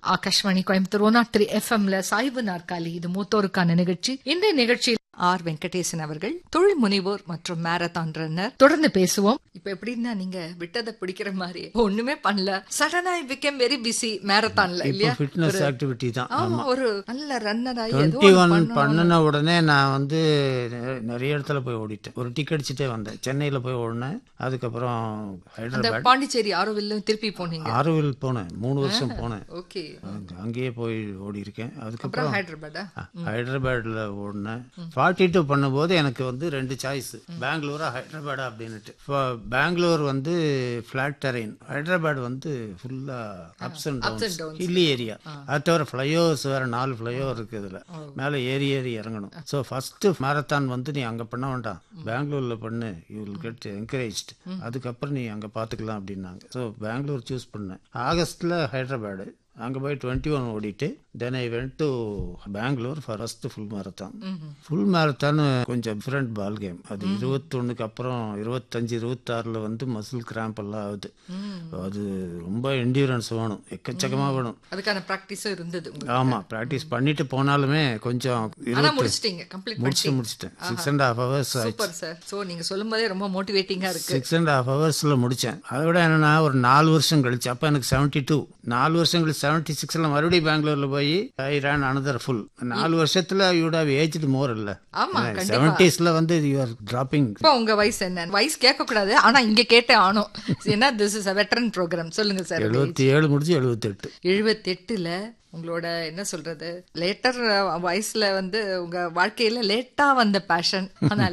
Akashvani Coimbatore one nought three எஃப்எம்ல சாய்வு நாற்காலி இது மூத்தோருக்கான நிகழ்ச்சி இந்த நிகழ்ச்சியில் ஆர் வெங்கடேசன் அவர்கள் தொழில் முனைவோர் மற்றும் மேரத்தான் ரன்னர் தொடர்ந்து பேசுவோம் இப்ப எப்படின்னா நீங்க விட்டதை பிடிக்கிற மாதிரி ஒண்ணுமே பண்ணல சடனா ஐ பிகேம் வெரி பிஸி மேரத்தான்ல இப்போ இல்லையா ஃபிட்னஸ் ஆக்டிவிட்டி தான் ஆமா ஒரு நல்ல ரன்னர் ஆகி ஏதோ டுவெண்ட்டி ஒண்ணு ஒன் பண்ணணும். பண்ணின உடனே நான் வந்து நெ- நிறைய இடத்துல போய் ஓடிட்டேன் ஒரு டிக்கெட் அடிச்சுட்டே வந்தேன் சென்னையில் போய் ஓடினேன் அதுக்கப்புறம் அந்த ஹைதராபாத் பாண்டிச்சேரி ஆரோவில்லும் திருப்பி போனீங்க ஆரோவில் போனேன் மூணு வருஷம் போனேன் ஓகே அங்க- அங்கேயே போய் ஓடி இருக்கேன் அப்புறம் அதுக்கப்புறம் ஹைதராபாடா ஹைதராபாத்ல ஓடினேன் ஃபார்ட்டி டூ பண்ணும்போது எனக்கு வந்து ரெண்டு சாய்ஸ் பெங்களூரா ஹைதராபாடா அப்படின்னுட்டு இப்போ பெங்களூர் வந்து ஃபிளாட் டெரைன் ஹைதராபாத் வந்து ஃபுல்லா ups and and downs downs. Hilly area அது தவிர ஃப்ளைஓவர்ஸ் வேற நாலு ஃப்ளைஓவர் இருக்கு இதுல மேலே ஏறி ஏறி இறங்கணும் ஸோ ஃபர்ஸ்ட் மேரத்தான் வந்து நீ அங்க பண்ண வேண்டாம் பெங்களூர்ல பண்ணு யூ வில் கெட் என்கரேஜ்ட் அதுக்கப்புறம் நீ அங்க பாத்துக்கலாம் அப்படின்னாங்க ஸோ பெங்களூர் சூஸ் பண்ணேன் ஆகஸ்ட்ல ஹைதராபாடு அங்கே போய் டுவெண்ட்டி ஒன் ஓடிட்டு then I went to Bangalore for first full marathon full marathon கொஞ்சம் டிஃப்ரெண்ட் பால் கேம் அது இருபத்தொன்னுக்கு அப்புறம் இருபத்தஞ்சு இருபத்தாறில் வந்து மசில் கிராம்ப் எல்லாம் ஆகுது அது ரொம்ப என்டியூரன்ஸ் வேணும் எக்கச்சக்கமாக வேணும் அதுக்கான பிராக்டிஸும் இருந்தது உங்களுக்கு. ஆமாம் ப்ராக்டிஸ் பண்ணிட்டு போனாலுமே கொஞ்சம் ஆனா இருபத்தி முடிச்சிட்டீங்க கம்ப்ளீட் முடிச்சு முடிச்சிட்டேன் சிக்ஸ் அண்ட் ஹாஃப் ஹவர்ஸ் ஆயிடுச்சு சூப்பர் சார் சோ நீங்க சொல்லும் போதே ரொம்ப மோட்டிவேட்டிங்கா இருக்கு சிக்ஸ் அண்ட் ஹாஃப் ஹவர்ஸில் முடித்தேன் அதை விட என்னன்னா ஒரு நாலு வருஷம் கழிச்சு அப்போ எனக்கு செவன்ட்டி டூ நாலு வருஷம் கழிச்சு செவன்ட்டி சிக்ஸில் மறுபடியும் பெங்களூரில் போய் ஐ ரேன் அனதர் ஃபுல் நாலு வருஷத்தில் யூட் ஹவ் ஏஜ்டு மோர் இல்லை ஆமா, கண்டிப்பா. செவன்ட்டீஸில் வந்து யூஆர் டிராப்பிங் இப்போ உங்க வயசு என்ன வயசு கேட்க கூடாது ஆனா இங்க கேட்டே ஆனோம் ஏன்னா this is a veteran program சொல்லுங்க சார் எழுபத்தி ஏழு முடிச்சு எழுபத்தெட்டு எழுபத்தெட்டுல உங்களோட என்ன சொல்றது லேட்டர் வயசுல வந்து உங்க வாழ்க்கையில லேட்டா வந்த பேஷன் ஆனா